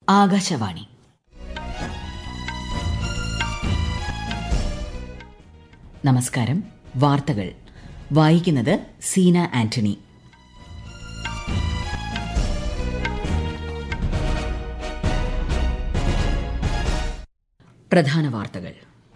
ആകാശവാണി നമസ്കാരം വാർത്തകൾ വായിക്കുന്നത് സീന ആന്റണി പ്രധാന വാർത്തകൾ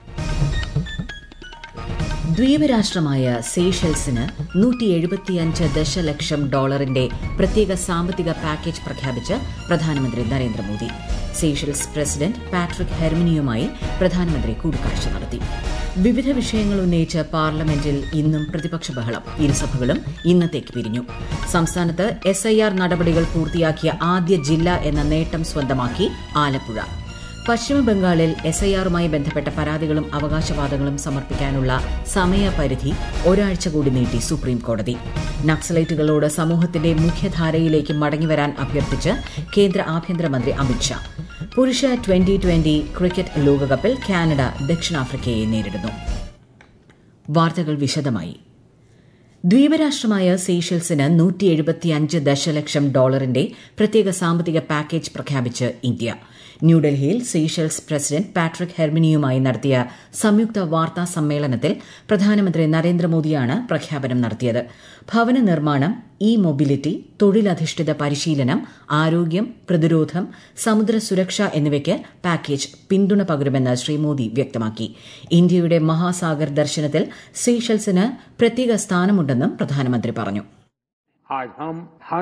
ദ്വീപ് രാഷ്ട്രമായ സേഷൽസിന് നൂറ്റി എഴുപത്തിയഞ്ച് ദശലക്ഷം ഡോളറിന്റെ പ്രത്യേക സാമ്പത്തിക പാക്കേജ് പ്രഖ്യാപിച്ച് പ്രധാനമന്ത്രി നരേന്ദ്രമോദി സേഷൽസ് പ്രസിഡന്റ് പാട്രിക് ഹെർമിനിയുമായി പ്രധാനമന്ത്രി കൂടിക്കാഴ്ച നടത്തി വിവിധ വിഷയങ്ങൾ ഉന്നയിച്ച് പാർലമെന്റിൽ ഇന്നും പ്രതിപക്ഷ ബഹളം ഇരുസഭകളും ഇന്നത്തേക്ക് പിരിഞ്ഞു സംസ്ഥാനത്ത് എസ്ഐആർ നടപടികൾ പൂർത്തിയാക്കിയ ആദ്യ ജില്ല എന്ന നേട്ടം സ്വന്തമാക്കി ആലപ്പുഴ പശ്ചിമബംഗാളിൽ എസ്ഐആറുമായി ബന്ധപ്പെട്ട പരാതികളും അവകാശവാദങ്ങളും സമർപ്പിക്കാനുള്ള സമയപരിധി ഒരാഴ്ച കൂടി നീട്ടി സുപ്രീം കോടതി നക്സലൈറ്റുകളോട് സമൂഹത്തിന്റെ മുഖ്യധാരയിലേക്ക് മടങ്ങിവരാൻ അഭ്യർത്ഥിച്ച് കേന്ദ്ര ആഭ്യന്തരമന്ത്രി അമിത്ഷാ പുരുഷ ട്വന്റി ട്വന്റി ക്രിക്കറ്റ് ലോകകപ്പിൽ കാനഡ ദക്ഷിണാഫ്രിക്കയെ നേരിടുന്നു വാർത്തകൾ വിശദമായി ദ്വീപരാഷ്ട്രമായ സീഷൽസിന് നൂറ്റി എഴുപത്തിയഞ്ച് ദശലക്ഷം ഡോളറിന്റെ പ്രത്യേക സാമ്പത്തിക പാക്കേജ് പ്രഖ്യാപിച്ച് ഇന്ത്യ ന്യൂഡൽഹിയിൽ സീഷൽസ് പ്രസിഡന്റ് പാട്രിക് ഹെർമിനിയുമായി നടത്തിയ സംയുക്ത വാർത്താ സമ്മേളനത്തിൽ പ്രധാനമന്ത്രി നരേന്ദ്രമോദിയാണ് പ്രഖ്യാപനം നടത്തിയത് ഭവന നിർമ്മാണം ഇ മൊബിലിറ്റി തൊഴിലധിഷ്ഠിത പരിശീലനം ആരോഗ്യം പ്രതിരോധം സമുദ്ര സുരക്ഷ എന്നിവയ്ക്ക് പാക്കേജ് പിന്തുണ പകരുമെന്ന് ശ്രീ മോദി വ്യക്തമാക്കി ഇന്ത്യയുടെ മഹാസാഗർ ദർശനത്തിൽ സീഷൽസിന് പ്രത്യേക സ്ഥാനമുണ്ടെന്നും പ്രധാനമന്ത്രി പറഞ്ഞു आज हम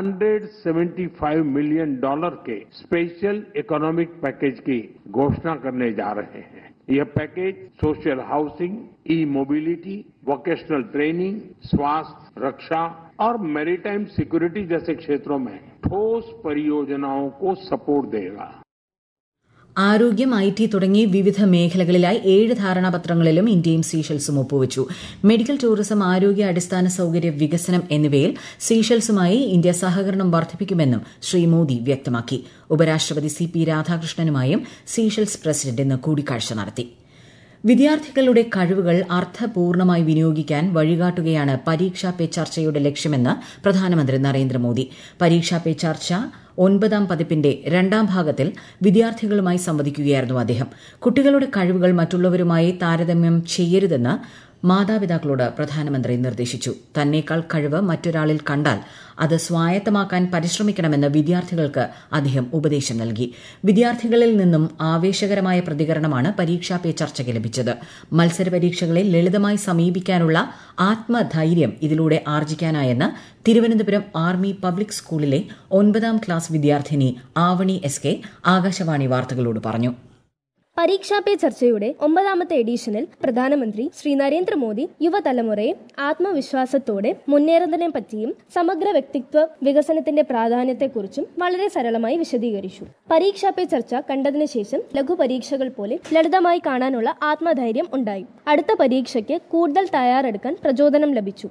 175 मिलियन डॉलर के स्पेशल इकोनॉमिक पैकेज की घोषणा करने जा रहे हैं यह package social housing e mobility vocational training स्वास्थ्य रक्षा और मैरीटाइम सिक्योरिटी जैसे क्षेत्रों में ठोस परियोजनाओं को सपोर्ट देगा ആരോഗ്യം ഐ ടി തുടങ്ങി വിവിധ മേഖലകളിലായി ഏഴ് ധാരണാപത്രങ്ങളിലും ഇന്ത്യയും സീഷൽസും ഒപ്പുവച്ചു മെഡിക്കൽ ടൂറിസം ആരോഗ്യ അടിസ്ഥാന സൌകര്യ വികസനം എന്നിവയിൽ സീഷൽസുമായി ഇന്ത്യ സഹകരണം വർദ്ധിപ്പിക്കുമെന്നും ശ്രീ മോദി വ്യക്തമാക്കി ഉപരാഷ്ട്രപതി സി പി രാധാകൃഷ്ണനുമായും സീഷൽസ് പ്രസിഡന്റ് ഇന്ന് കൂടിക്കാഴ്ച നടത്തി വിദ്യാർത്ഥികളുടെ കഴിവുകൾ അർത്ഥപൂർണമായി വിനിയോഗിക്കാൻ വഴികാട്ടുകയാണ് പരീക്ഷാ പേ ചർച്ചയുടെ ലക്ഷ്യമെന്ന് പ്രധാനമന്ത്രി നരേന്ദ്രമോദി പരീക്ഷാ പേ ചർച്ച ഒൻപതാം പതിപ്പിന്റെ രണ്ടാം ഭാഗത്തിൽ വിദ്യാർത്ഥികളുമായി സംവദിക്കുകയായിരുന്നു അദ്ദേഹം കുട്ടികളുടെ കഴിവുകൾ മറ്റുള്ളവരുമായി താരതമ്യം ചെയ്യരുതെന്ന് മാതാപിതാക്കളോട് പ്രധാനമന്ത്രി നിർദ്ദേശിച്ചു തന്നേക്കാൾ കഴിവ് മറ്റൊരാളിൽ കണ്ടാൽ അത് സ്വായത്തമാക്കാൻ പരിശ്രമിക്കണമെന്ന് വിദ്യാർത്ഥികൾക്ക് അദ്ദേഹം ഉപദേശം നൽകി വിദ്യാർത്ഥികളിൽ നിന്നും ആവേശകരമായ പ്രതികരണമാണ് പരീക്ഷാ പേ ചർച്ചയ്ക്ക് ലഭിച്ചത് മത്സര പരീക്ഷകളെ ലളിതമായി സമീപിക്കാനുള്ള ആത്മധൈര്യം ഇതിലൂടെ ആർജിക്കാനായെന്ന് തിരുവനന്തപുരം ആർമി പബ്ലിക് സ്കൂളിലെ ഒൻപതാം ക്ലാസ് വിദ്യാർത്ഥിനി ആവണി എസ് കെ ആകാശവാണി വാർത്തകളോട് പറഞ്ഞു പരീക്ഷാ പേ ചർച്ചയുടെ ഒമ്പതാമത്തെ എഡിഷനിൽ പ്രധാനമന്ത്രി ശ്രീ നരേന്ദ്രമോദി യുവതലമുറയെ ആത്മവിശ്വാസത്തോടെ മുന്നേറുന്നതിനെ പറ്റിയും സമഗ്ര വ്യക്തിത്വ വികസനത്തിന്റെ പ്രാധാന്യത്തെക്കുറിച്ചും വളരെ സരളമായി വിശദീകരിച്ചു പരീക്ഷാ പേ ചർച്ച കണ്ടതിനു ശേഷം ലഘു പരീക്ഷകൾ പോലെ ലളിതമായി കാണാനുള്ള ആത്മധൈര്യം ഉണ്ടായി അടുത്ത പരീക്ഷയ്ക്ക് കൂടുതൽ തയ്യാറെടുക്കാൻ പ്രചോദനം ലഭിച്ചു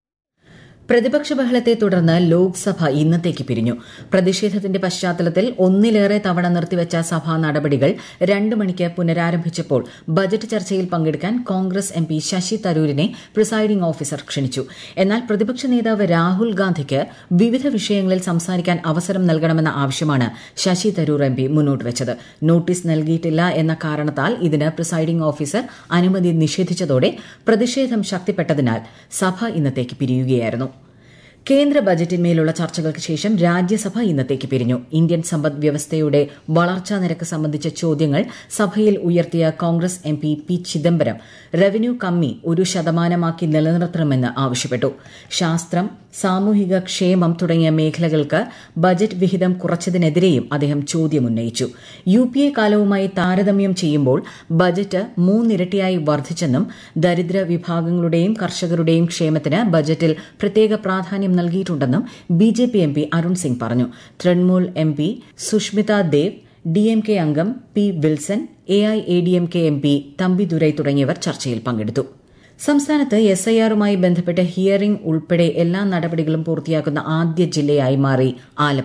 പ്രതിപക്ഷ ബഹളത്തെ തുടർന്ന് ലോക്സഭ ഇന്നത്തേക്ക് പിരിഞ്ഞു പ്രതിഷേധത്തിന്റെ പശ്ചാത്തലത്തിൽ ഒന്നിലേറെ തവണ നിർത്തിവച്ച സഭാ നടപടികൾ രണ്ട് മണിക്ക് പുനരാരംഭിച്ചപ്പോൾ ബജറ്റ് ചർച്ചയിൽ പങ്കെടുക്കാൻ കോൺഗ്രസ് എം പി ശശി തരൂരിനെ പ്രിസൈഡിംഗ് ഓഫീസർ ക്ഷണിച്ചു എന്നാൽ പ്രതിപക്ഷ നേതാവ് രാഹുൽ ഗാന്ധിക്ക് വിവിധ വിഷയങ്ങളിൽ സംസാരിക്കാൻ അവസരം നൽകണമെന്ന ആവശ്യമാണ് ശശി തരൂർ എം പി മുന്നോട്ട് വെച്ചത് നോട്ടീസ് നൽകിയിട്ടില്ല എന്ന കാരണത്താൽ ഇതിന് പ്രിസൈഡിംഗ് ഓഫീസർ അനുമതി നിഷേധിച്ചതോടെ പ്രതിഷേധം ശക്തിപ്പെട്ടതിനാൽ സഭ ഇന്നത്തേക്ക് പിരിയുകയായിരുന്നു കേന്ദ്ര ബജറ്റിന്മേലുള്ള ചർച്ചകൾക്ക് ശേഷം രാജ്യസഭ ഇന്നത്തേക്ക് പിരിഞ്ഞു ഇന്ത്യൻ സമ്പദ് വ്യവസ്ഥയുടെ വളർച്ചാ നിരക്ക് സംബന്ധിച്ച ചോദ്യങ്ങൾ സഭയിൽ ഉയർത്തിയ Congress M P P Chidambaram revenue കമ്മി ഒരു ശതമാനമാക്കി നിലനിർത്തണമെന്ന് ആവശ്യപ്പെട്ടു ശാസ്ത്രം സാമൂഹിക ക്ഷേമം തുടങ്ങിയ മേഖലകൾക്ക് ബജറ്റ് വിഹിതം കുറച്ചതിനെതിരെയും അദ്ദേഹം ചോദ്യമുന്നയിച്ചു യു പി എ കാലവുമായി താരതമ്യം ചെയ്യുമ്പോൾ ബജറ്റ് മൂന്നിരട്ടിയായി വർദ്ധിച്ചെന്നും ദരിദ്ര വിഭാഗങ്ങളുടെയും കർഷകരുടെയും ക്ഷേമത്തിന് ബജറ്റിൽ പ്രത്യേക പ്രാധാന്യം നൽകിയിട്ടുണ്ടെന്നും B J P M P Arun Singh പറഞ്ഞു Trinamool M P Sushmita Dev D M K അംഗം P Wilson A I A D M K M P Thambidurai തുടങ്ങിയവർ ചർച്ചയിൽ പങ്കെടുത്തു സംസ്ഥാനത്ത് എസ് ഐ ആറുമായി ബന്ധപ്പെട്ട ഹിയറിംഗ് ഉൾപ്പെടെ എല്ലാ നടപടികളും പൂർത്തിയാക്കുന്ന ആദ്യ ജില്ലയായി മാറി ആലപ്പുഴ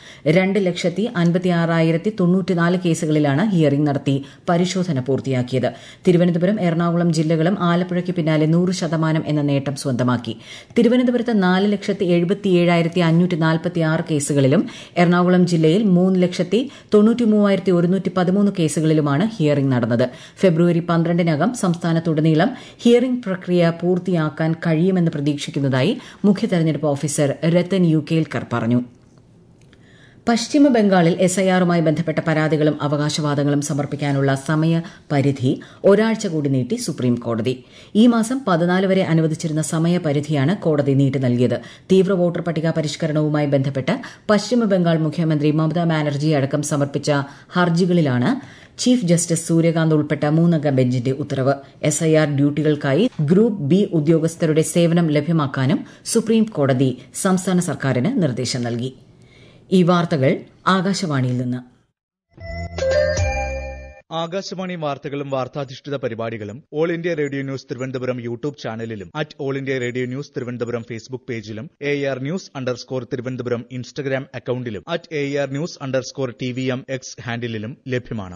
രണ്ട് ലക്ഷത്തി അൻപത്തി ആറായിരത്തി തൊണ്ണൂറ്റിനാല് കേസുകളിലാണ് ഹിയറിംഗ് നടത്തി പരിശോധന പൂർത്തിയാക്കിയത് തിരുവനന്തപുരം എറണാകുളം ജില്ലകളും ആലപ്പുഴയ്ക്ക് പിന്നാലെ നൂറ് ശതമാനം എന്ന നേട്ടം സ്വന്തമാക്കി തിരുവനന്തപുരത്ത് നാല് ലക്ഷത്തി എഴുപത്തിയേഴായിരത്തി അഞ്ഞൂറ്റി നാൽപ്പത്തി ആറ് കേസുകളിലും എറണാകുളം ജില്ലയിൽ മൂന്ന് ലക്ഷത്തി തൊണ്ണൂറ്റി മൂവായിരത്തി ഒരുന്നൂറ്റി പതിമൂന്ന് കേസുകളിലുമാണ് ഹിയറിംഗ് നടന്നത് ഫെബ്രുവരി പന്ത്രണ്ടിനകം സംസ്ഥാനത്തുടനീളം ഹിയറിംഗ് പ്രക്രിയ പൂർത്തിയാക്കാൻ കഴിയുമെന്ന് പ്രതീക്ഷിക്കുന്നതായി മുഖ്യ തെരഞ്ഞെടുപ്പ് ഓഫീസർ രത്തൻ യു കേൽക്കർ പറഞ്ഞു പശ്ചിമ ബംഗാളിൽ എസ്ഐആറുമായി ബന്ധപ്പെട്ട പരാതികളും അവകാശവാദങ്ങളും സമർപ്പിക്കാനുള്ള സമയപരിധി ഒരാഴ്ച കൂടി നീട്ടി സുപ്രീം കോടതി ഈ മാസം പതിനാല് വരെ അനുവദിച്ചിരുന്ന സമയപരിധിയാണ് കോടതി നീട്ടി നൽകിയത് തീവ്ര വോട്ടർ പട്ടിക പരിഷ്കരണവുമായി ബന്ധപ്പെട്ട് പശ്ചിമ ബംഗാൾ മുഖ്യമന്ത്രി മമതാ ബാനർജി അടക്കം സമർപ്പിച്ച ഹർജികളിലാണ് ചീഫ് ജസ്റ്റിസ് സൂര്യകാന്ത് ഉൾപ്പെട്ട മൂന്നംഗ ബെഞ്ചിന്റെ ഉത്തരവ് എസ്ഐആർ ഡ്യൂട്ടികൾക്കായി ഗ്രൂപ്പ് ബി ഉദ്യോഗസ്ഥരുടെ സേവനം ലഭ്യമാക്കാനും സുപ്രീം കോടതി സംസ്ഥാന സർക്കാരിന് നിർദ്ദേശം നൽകി ഈ വാർത്തകൾ ആകാശവാണിയിൽ നിന്ന് ആകാശവാണി വാർത്തകളും വാർത്താധിഷ്ഠിത പരിപാടികളും all India radio news Thiruvananthapuram YouTube ചാനലിലും at all India radio news Thiruvananthapuram Facebook പേജിലും A R news underscore Thiruvananthapuram Instagram അക്കൌണ്ടിലും at A R news underscore T V M X ഹാൻഡിലും ലഭ്യമാണ്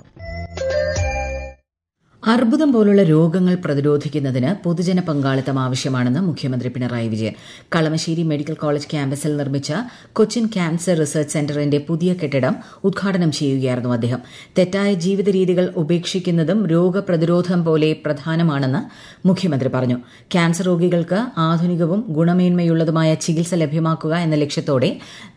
അർബുദം പോലുള്ള രോഗങ്ങൾ പ്രതിരോധിക്കുന്നതിന് പൊതുജന പങ്കാളിത്തം ആവശ്യമാണെന്ന് മുഖ്യമന്ത്രി പിണറായി വിജയൻ കളമശ്ശേരി മെഡിക്കൽ കോളേജ് ക്യാമ്പസിൽ നിർമ്മിച്ച കൊച്ചിൻ ക്യാൻസർ റിസർച്ച് സെന്ററിന്റെ പുതിയ കെട്ടിടം ഉദ്ഘാടനം ചെയ്യുകയായിരുന്നു അദ്ദേഹം തെറ്റായ ജീവിത രീതികൾ ഉപേക്ഷിക്കുന്നതും രോഗപ്രതിരോധം പോലെ പ്രധാനമാണെന്ന് മുഖ്യമന്ത്രി പറഞ്ഞു ക്യാൻസർ രോഗികൾക്ക് ആധുനികവും ഗുണമേന്മയുള്ളതുമായ ചികിത്സ ലഭ്യമാക്കുക എന്ന ലക്ഷ്യത്തോടെ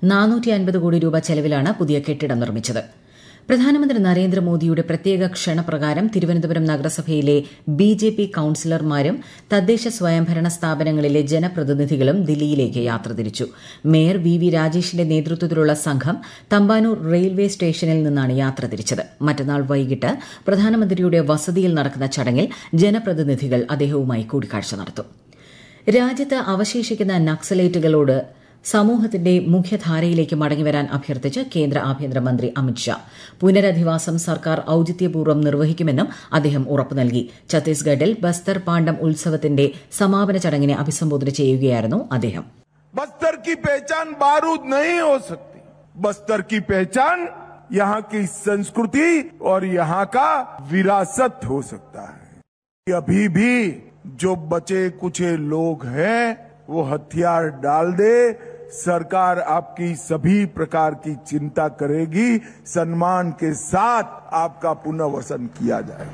കോടി രൂപ ചെലവിലാണ് പുതിയ കെട്ടിടം നിർമ്മിച്ചത് പ്രധാനമന്ത്രി നരേന്ദ്രമോദിയുടെ പ്രത്യേക ക്ഷണപ്രകാരം തിരുവനന്തപുരം നഗരസഭയിലെ ബി ജെ പി കൌൺസിലർമാരും തദ്ദേശ സ്വയംഭരണ സ്ഥാപനങ്ങളിലെ ജനപ്രതിനിധികളും ദില്ലിയിലേക്ക് യാത്ര തിരിച്ചു മേയർ വി വി രാജേഷിന്റെ നേതൃത്വത്തിലുള്ള സംഘം തമ്പാനൂർ റെയിൽവേ സ്റ്റേഷനിൽ നിന്നാണ് യാത്ര തിരിച്ചത് മറ്റന്നാൾ വൈകിട്ട് പ്രധാനമന്ത്രിയുടെ വസതിയിൽ നടക്കുന്ന ചടങ്ങിൽ ജനപ്രതിനിധികൾ അദ്ദേഹവുമായി കൂടിക്കാഴ്ച നടത്തും രാജ്യത്ത് അവശേഷിക്കുന്ന നക്സലൈറ്റുകളോട് സമൂഹത്തിന്റെ മുഖ്യധാരയിലേക്ക് മടങ്ങിവരാൻ അഭ്യർത്ഥിച്ച് കേന്ദ്ര ആഭ്യന്തരമന്ത്രി അമിത്ഷാ പുനരധിവാസം സർക്കാർ ഔചിത്യപൂർവ്വം നിർവഹിക്കുമെന്നും അദ്ദേഹം ഉറപ്പു നൽകി ഛത്തീസ്ഗഡിൽ ബസ്തർ പാണ്ഡം ഉത്സവത്തിന്റെ സമാപന ചടങ്ങിനെ അഭിസംബോധന ചെയ്യുകയായിരുന്നു അദ്ദേഹം बस्तर की पहचान बारूद नहीं हो सकती बस्तर की पहचान यहाँ की संस्कृति और यहाँ का विरासत हो सकता है अभी भी जो बचे कुचे लोग हैं वो हथियार डाल दे सरकार आपकी सभी प्रकार की चिंता करेगी सम्मान के साथ आपका पुनर्वसन किया जाएगा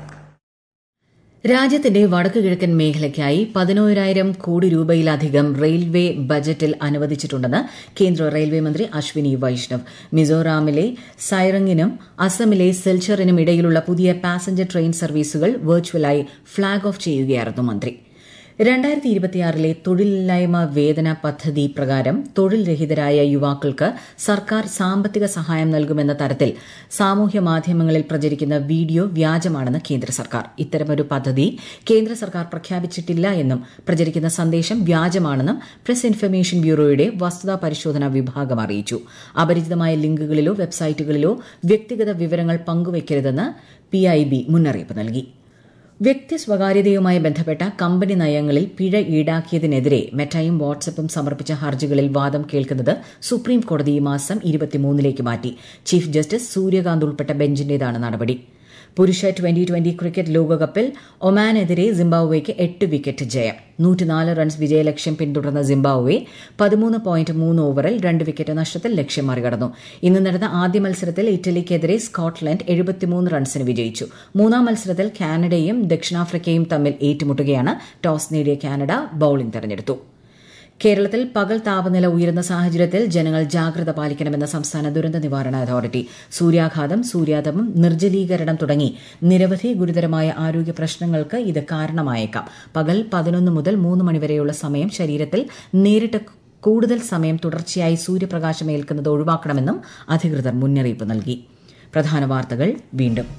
രാജ്യത്തിന്റെ വടക്കു കിഴക്കൻ മേഖലയ്ക്കായി പതിനോരായിരം കോടി രൂപയിലധികം റെയിൽവേ ബജറ്റിൽ അനുവദിച്ചിട്ടുണ്ടെന്ന് കേന്ദ്ര റെയിൽവേ മന്ത്രി അശ്വിനി വൈഷ്ണവ് മിസോറാമിലെ സൈറങ്ങിനും അസമിലെ സിൽച്ചറിനും ഇടയിലുള്ള പുതിയ പാസഞ്ചർ ട്രെയിൻ സർവീസുകൾ വെർച്വലായി ഫ്ളാഗ് ഓഫ് ചെയ്യുകയായിരുന്നു മന്ത്രി രണ്ടായിരത്തി ഇരുപത്തിയാറിലെ തൊഴിലില്ലായ്മ വേതന പദ്ധതി പ്രകാരം തൊഴിൽ രഹിതരായ യുവാക്കൾക്ക് സർക്കാർ സാമ്പത്തിക സഹായം നൽകുമെന്ന തരത്തിൽ സാമൂഹ്യ മാധ്യമങ്ങളിൽ പ്രചരിക്കുന്ന വീഡിയോ വ്യാജമാണെന്ന് കേന്ദ്ര സർക്കാർ ഇത്തരമൊരു പദ്ധതി കേന്ദ്ര സർക്കാർ പ്രഖ്യാപിച്ചിട്ടില്ല എന്നും പ്രചരിക്കുന്ന സന്ദേശം വ്യാജമാണെന്നും പ്രസ് ഇൻഫർമേഷൻ ബ്യൂറോയുടെ വസ്തുതാ പരിശോധന വിഭാഗം അറിയിച്ചു അപരിചിതമായ ലിങ്കുകളിലോ വെബ്സൈറ്റുകളിലോ വ്യക്തിഗത വിവരങ്ങൾ പങ്കുവയ്ക്കരുതെന്ന് പിഐബി മുന്നറിയിപ്പ് നൽകി വ്യക്തി സ്വകാര്യതയുമായി ബന്ധപ്പെട്ട കമ്പനി നയങ്ങളിൽ പിഴ ഈടാക്കിയതിനെതിരെ മെറ്റയും വാട്സപ്പും സമർപ്പിച്ച ഹർജികളിൽ വാദം കേൾക്കുന്നത് സുപ്രീം കോടതി ഈ മാസം ഇരുപത്തിമൂന്നിലേക്ക് മാറ്റി ചീഫ് ജസ്റ്റിസ് സൂര്യകാന്ത് ഉൾപ്പെട്ട ബെഞ്ചിന്റേതാണ് നടപടി പുരുഷ ട്വന്റി ട്വന്റി ക്രിക്കറ്റ് ലോകകപ്പിൽ ഒമാനെതിരെ സിംബാബ്വേക്ക് എട്ട് വിക്കറ്റ് ജയം നൂറ്റിനാല് റൺസ് വിജയലക്ഷ്യം പിന്തുടർന്ന സിംബാബ്വെ പതിമൂന്ന് പോയിന്റ് മൂന്ന് ഓവറിൽ രണ്ട് വിക്കറ്റ് നഷ്ടത്തിൽ ലക്ഷ്യം മറികടന്നു ഇന്ന് നടന്ന ആദ്യ മത്സരത്തിൽ ഇറ്റലിക്കെതിരെ സ്കോട്ട്ലൻഡ് എഴുപത്തിമൂന്ന് റൺസിന് വിജയിച്ചു മൂന്നാം മത്സരത്തിൽ കാനഡയും ദക്ഷിണാഫ്രിക്കയും തമ്മിൽ ഏറ്റുമുട്ടുകയാണ് ടോസ് നേടിയ കാനഡ ബൌളിംഗ് തെരഞ്ഞെടുത്തു കേരളത്തിൽ പകൽ താപനില ഉയരുന്ന സാഹചര്യത്തിൽ ജനങ്ങൾ ജാഗ്രത പാലിക്കണമെന്ന് സംസ്ഥാന ദുരന്ത നിവാരണ അതോറിറ്റി സൂര്യാഘാതം സൂര്യാതപം നിർജ്ജലീകരണം തുടങ്ങി നിരവധി ഗുരുതരമായ ആരോഗ്യ പ്രശ്നങ്ങൾക്ക് ഇത് കാരണമായേക്കാം പകൽ പതിനൊന്ന് മുതൽ മൂന്ന് മണിവരെയുള്ള സമയം ശരീരത്തിൽ നേരിട്ട് കൂടുതൽ സമയം തുടർച്ചയായി സൂര്യപ്രകാശം ഏൽക്കുന്നത് ഒഴിവാക്കണമെന്നും അധികൃതർ മുന്നറിയിപ്പ് നൽകി പ്രധാന വാർത്തകൾ വീണ്ടും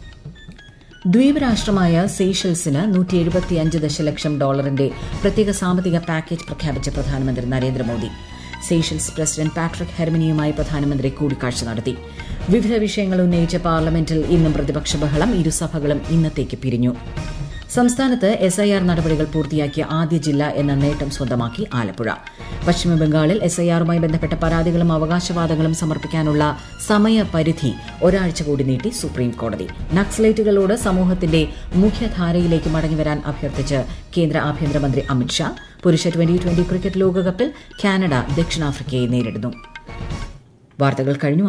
ദ്വീപ് രാഷ്ട്രമായ സെയ്ഷൽസിന് നൂറ്റി എഴുപത്തിയഞ്ച് ദശലക്ഷം ഡോളറിന്റെ പ്രത്യേക സാമ്പത്തിക പാക്കേജ് പ്രഖ്യാപിച്ച പ്രധാനമന്ത്രി നരേന്ദ്രമോദി സെയ്ഷൽസ് പ്രസിഡന്റ് പാട്രിക് ഹെർമിനിയുമായി പ്രധാനമന്ത്രി കൂടിക്കാഴ്ച നടത്തി വിവിധ വിഷയങ്ങൾ ഉന്നയിച്ച പാർലമെന്റിൽ ഇന്നും പ്രതിപക്ഷ ബഹളം ഇരുസഭകളും ഇന്നത്തേക്ക് പിരിഞ്ഞു സംസ്ഥാനത്ത് എസ് ഐ ആർ നടപടികൾ പൂർത്തിയാക്കിയ ആദ്യ ജില്ല എന്ന നേട്ടം സ്വന്തമാക്കി ആലപ്പുഴ പശ്ചിമബംഗാളിൽ എസ് ഐ ആറുമായി ബന്ധപ്പെട്ട പരാതികളും അവകാശവാദങ്ങളും സമർപ്പിക്കാനുള്ള സമയപരിധി ഒരാഴ്ച കൂടി നീട്ടി സുപ്രീം കോടതി നക്സലൈറ്റുകളോട് സമൂഹത്തിന്റെ മുഖ്യധാരയിലേക്ക് മടങ്ങിവരാൻ അഭ്യർത്ഥിച്ച് കേന്ദ്ര ആഭ്യന്തരമന്ത്രി അമിത്ഷാ പുരുഷ ട്വന്റി ട്വന്റി ക്രിക്കറ്റ് ലോകകപ്പിൽ കാനഡ ദക്ഷിണാഫ്രിക്കയെ നേരിടുന്നു വാർത്തകൾ കഴിഞ്ഞു